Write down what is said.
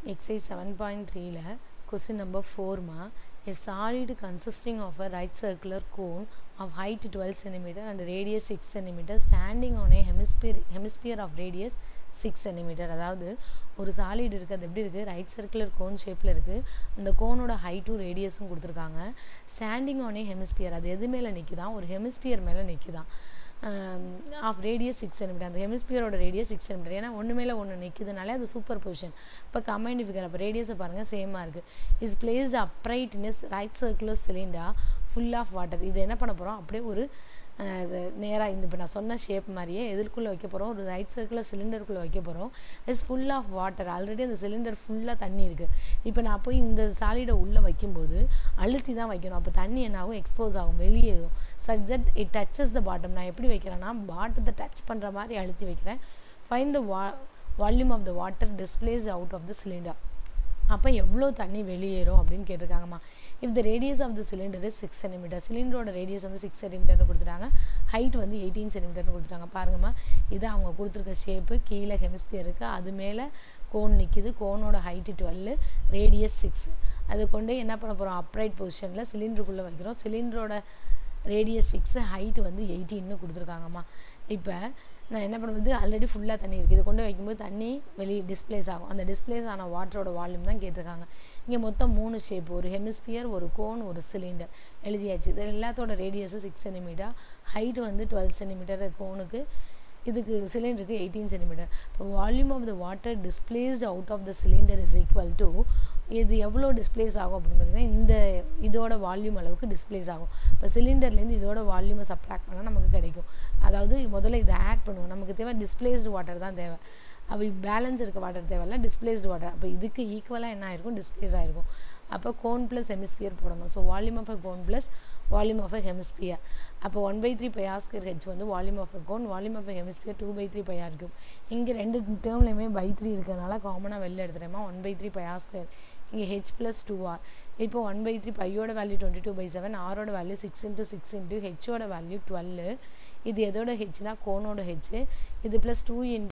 Exercise 7.3 question number 4 ma a solid consisting of a right circular cone of height 12 cm and radius 6 cm standing on a hemisphere hemisphere of radius 6 cm அதாவது ஒரு solid இருக்குது அது எப்படி இருக்குது right circular cone ஷேப்பில் இருக்குது அந்த கோனோட ஹைட்டும் ரேடியஸும் கொடுத்துருக்காங்க ஸ்டாண்டிங் ஆன் ஏ ஹெமிஸ்பியர் அது எது மேலே நிற்குதான் ஒரு ஹெமிஸ்பியர் மேலே நிற்குதான் ஆஃப் ரேடியஸ் சிக்ஸ் சென்டிமீட்டர் அந்த ஹெமிஸ்பியரோட ரேடியஸ் சிக்ஸ் சென்டிமீட்டர் ஏன்னா ஒன்று மேலே ஒன்று நிற்குதுனாலே அது சூப்பர் பொசிஷன் இப்போ கமைண்ட் ஃபிகர் அப்போ ரேடியஸை பாருங்கள் சேமாக இருக்குது is placed upright in is right circular cylinder full of water இது என்ன பண்ண போகிறோம் அப்படியே ஒரு இது நேராக இந்த இப்போ நான் சொன்ன ஷேப் மாதிரியே எதுக்குள்ளே வைக்க போகிறோம் ஒரு ரைட் சர்க்கிளில் சிலிண்டருக்குள்ளே வைக்க போகிறோம் it's full of water already அந்த சிலிண்டர் ஃபுல்லாக தண்ணி இருக்குது இப்போ நான் போய் இந்த சாலிடை உள்ளே வைக்கும்போது அழுத்தி தான் வைக்கணும் அப்போ தண்ணி என்ன ஆகும் எக்ஸ்போஸ் ஆகும் வெளியேறும் such that it touches the bottom நான் எப்படி வைக்கிறேன்னா பாட்டத்தை டச் பண்ணுற மாதிரி அழுத்தி வைக்கிறேன் ஃபைன் த வா volume of the water displace out of the cylinder அப்போ எவ்வளோ தண்ணி வெளியேறும் அப்படின்னு கேட்டிருக்காங்கம்மா if the radius of the cylinder is six centimetre சிலிண்டரோட ரேடியஸ் வந்து சிக்ஸ் சென்டிமீட்டர்னு கொடுத்துட்டாங்க ஹைட் வந்து எயிட்டீன் சென்டிமீட்டர்னு கொடுத்துட்டாங்க பாருங்கம்மா இது அவங்க கொடுத்துருக்க ஷேப்பு கீழே ஹெமிஸ்பியர் இருக்குது அது மேலே கோன் நிற்கிது கோனோட ஹைட்டு டுவெல்லு ரேடியஸ் சிக்ஸ் அதை கொண்டு என்ன பண்ண போகிறோம் அப்ரைட் பொசிஷனில் சிலிண்டருக்குள்ளே வைக்கிறோம் சிலிண்டரோட ரேடியஸ் சிக்ஸு ஹைட்டு வந்து எயிட்டின்னு கொடுத்துருக்காங்கம்மா இப்போ நான் என்ன பண்ணுறது ஆல்ரெடி ஃபுல்லாக தண்ணி இருக்குது இதை கொண்டு வைக்கும்போது தண்ணி வெளியே டிஸ்பிளேஸ் ஆகும் அந்த டிஸ்பிளேஸ் ஆன வாட்டரோட வால்யூம் தான் கேட்டிருக்காங்க இங்கே மொத்தம் மூணு ஷேப் ஒரு ஹெமிஸ்பியர் ஒரு கோன் ஒரு சிலிண்டர் எழுதியாச்சு இது எல்லாத்தோட ரேடியஸும் சிக்ஸ் சென்டிமீட்டர் ஹைட் வந்து டுவெல் சென்டிமீட்டர் கோனுக்கு இதுக்கு சிலிண்டருக்கு எயிட்டீன் சென்டிமீட்டர் இப்போ volume of the water displaced out of the cylinder is equal to இது எவ்வளோ டிஸ்பிளேஸ் ஆகும் அப்படின்னு பார்த்தீங்கன்னா இந்த இதோட வால்யூம் அளவுக்கு டிஸ்பிளேஸ் ஆகும் இப்போ சிலிண்டர்லேருந்து இதோட வால்யூமை சப்ராக்ட் பண்ணால் நமக்கு கிடைக்கும் அதாவது முதல்ல இதை ஆட் பண்ணுவோம் நமக்கு தேவை டிஸ்பிளேஸ்டு வாட்டர் தான் தேவை அப்போ பேலன்ஸ் இருக்க வாட்டர் தேவையில்ல டிஸ்பிளேஸ்டு வாட்டர் அப்போ இதுக்கு ஈக்குவலாக என்ன ஆயிருக்கும் டிஸ்பிளேஸ் ஆகிருக்கும் அப்போ கோன் ப்ளஸ் ஹெமிஸ்பியர் போடணும் so volume of a cone plus volume of a hemisphere அப்போ one by three by r square h வந்து volume of a cone volume of a hemisphere two by three by r இருக்கும் இங்கே ரெண்டு டேர்ம்லையுமே by three இருக்கிறதுனால காமனாக வெளில எடுத்துகிறேமா one by three by r square இங்கே ஹெச் ப்ளஸ் டூ ஆர் இப்போ ஒன் பை த்ரீ பையோட value twenty two by seven ஆரோட value six into six into ஹெச்சோட வேல்யூ டுவெல்லு இது எதோட ஹெச்னா கோனோட ஹெச்சு இது ப்ளஸ் டூ இன்ட்டு